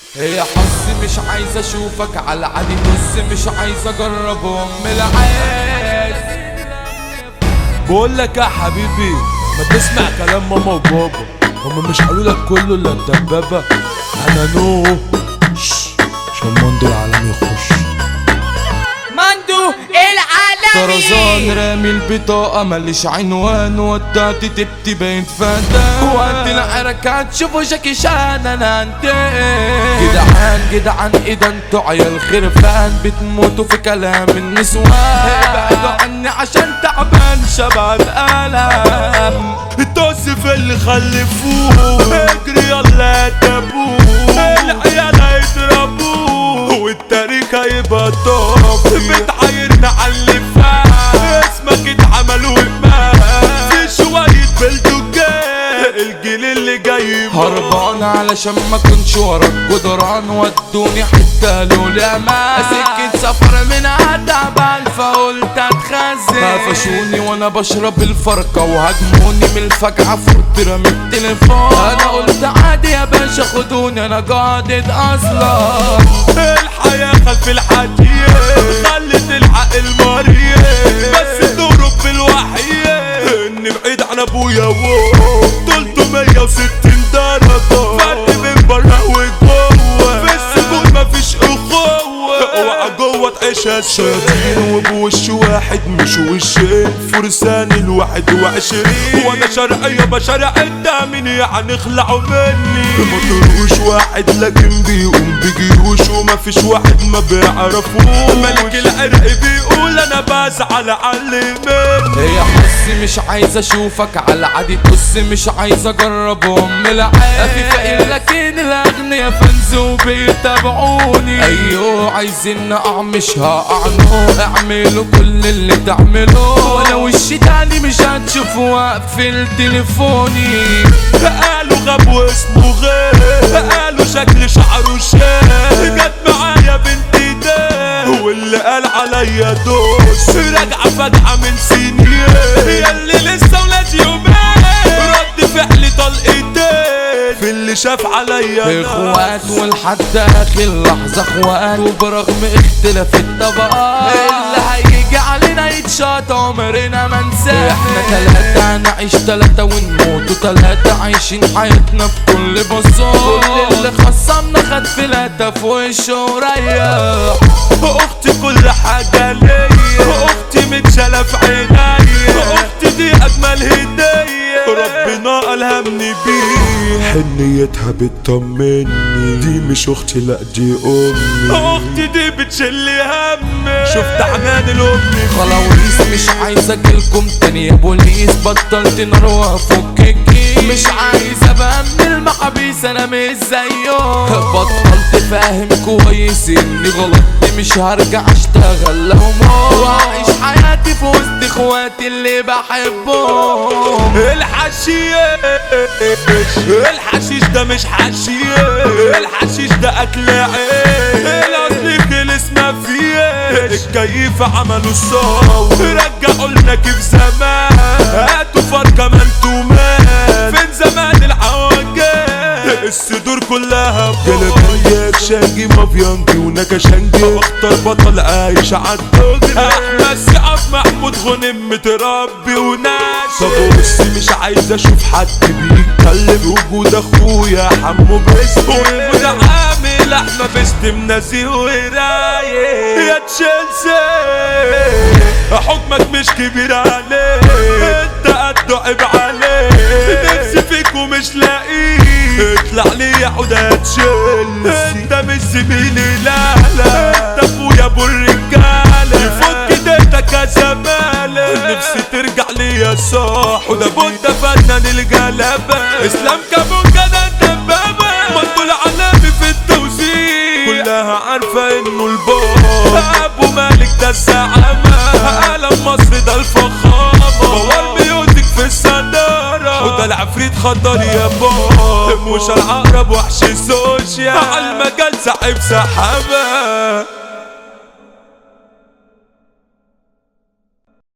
يا حظ مش عايز اشوفك على عادي بص مش عايز اجرب ام العيش بقول لك يا حبيبي ما تسمع كلام ماما وبابا هما مش قالوا لك كله الا الدبابه انا نو شش، عشان المندو العالمي يخش مندو العالمي طرزان رامي البطاقة ماليش عنوان ودعت تبتي بين فدان وقت الحركات شوفوا جاكي شان انا انتقل جدعان جدعان اذا انتوا عيال خرفان بتموتوا في كلام النسوان ابعدوا عني عشان تعبان شباب الم التوصف اللي خلفوه اجري يلا يا تابوه العيال هيضربوه والتاريخ هيبقى طافي بتعايرنا على اللي فات اسمك اتعمل ومات في شوية بلدوجات الجيل اللي جاي هربان علشان ما كنتش ورا الجدران ودوني حتة لولا ما سكة سفر من تعبان فقلت اتخزن قفشوني وانا بشرب الفرقة وهجموني من الفجعة فوق رمي التليفون انا قلت عادي يا باشا خدوني انا قاعد اصلا الحياة خلف الحكي خلت العقل مريض بس تهرب بالوحية اني بعيد عن ابويا وامي 360 درجة فرق بين برا وجوه في السجون مفيش اخوة اوعى جوه تعيشها الشياطين وبوش واحد مش وشين فرسان الواحد وعشرين وانا شرقية بشرع الدامين يعني اخلعوا مني ما طلعوش واحد لكن بيقوم بجيوش ومفيش واحد ما بيعرفوش ملك العرق بيقول انا بزعل على مني يا حس مش عايز اشوفك على عادي بص مش عايز اجرب ام العيش في فقير لكن الاغنياء فانزوا بيتابعوني ايوه عايزين اعمشها اعنو اعملوا كل اللي تعملوه ولو وشي تاني مش هتشوفوا اقفل تليفوني قالوا غاب واسمه غير قالوا شكل شعره شاب جت معايا بنتي ده واللي قال عليا دوس راجعة فجعة من سنين ياللي لسه ولاد يومين رد فعلي طلقتين في اللي شاف عليا اخوات ولحد اخر لحظة اخوات وبرغم اختلاف الطبقات اللي هيجي علينا يتشاط عمرنا ما ننساه احنا تلاتة نعيش تلاتة ونموت تلاتة عايشين حياتنا في كل بصات كل اللي خصمنا خد فلاتة في وشه وريح اختي كل حاجة ليا اختي متشالة في عينيا اختي دي اجمل هدية ربنا الهمني بيها حنيتها بتطمني دي مش اختي لا دي امي اختي دي بتشيل همي شفت عنان الام خلاويص مش عايز اجيلكم تاني يا بوليس بطلت نار وافك الكيس مش عايز ابقى من المحابيس انا مش زيهم بطلت فاهم كويس اني غلطت مش هرجع اشتغل لو موت واعيش حياتي في وسط اخواتي اللي بحبهم الحشيش الحشيش ده مش حشيش الحشيش ده اكل عيش الاصلي خلص ما فيش الكيف عملوا الصوت رجعوا لنا كيف زمان هاتوا فرقة ما انتوا مان فين زمان العواجل الصدور كلها قلبيك شانجي مافيانجي ونكشانجي اختار بطل عايش عالدغري احمد سقف محمود غنم متربي وناشي طب بص مش عايز اشوف حد بيتكلم وجود اخويا حمو بس وجود عامل احمد بست منزيه ورايق يا تشيلسي حكمك مش كبير عليه انت قد عيب عليه نفسي فيك ومش لاقيه اطلع لي يا حدا تشيلسي انت مش زميلي لا لا انت ابويا ابو الرجاله يفك ديتك يا زمالة نفسي ترجع لي يا صاح وده بودا فنان الجلبة اسلام كابونجا ده الدبابة مطلوع علامي في التوزيع كلها عارفة انه البابا ابو مالك ده الزعامة عالم مصر ده الفخامة بوار بيوتك في الصدارة وده العفريت خضر يا بابا مش العقرب وحش سوشيال على المجال سحب سحابة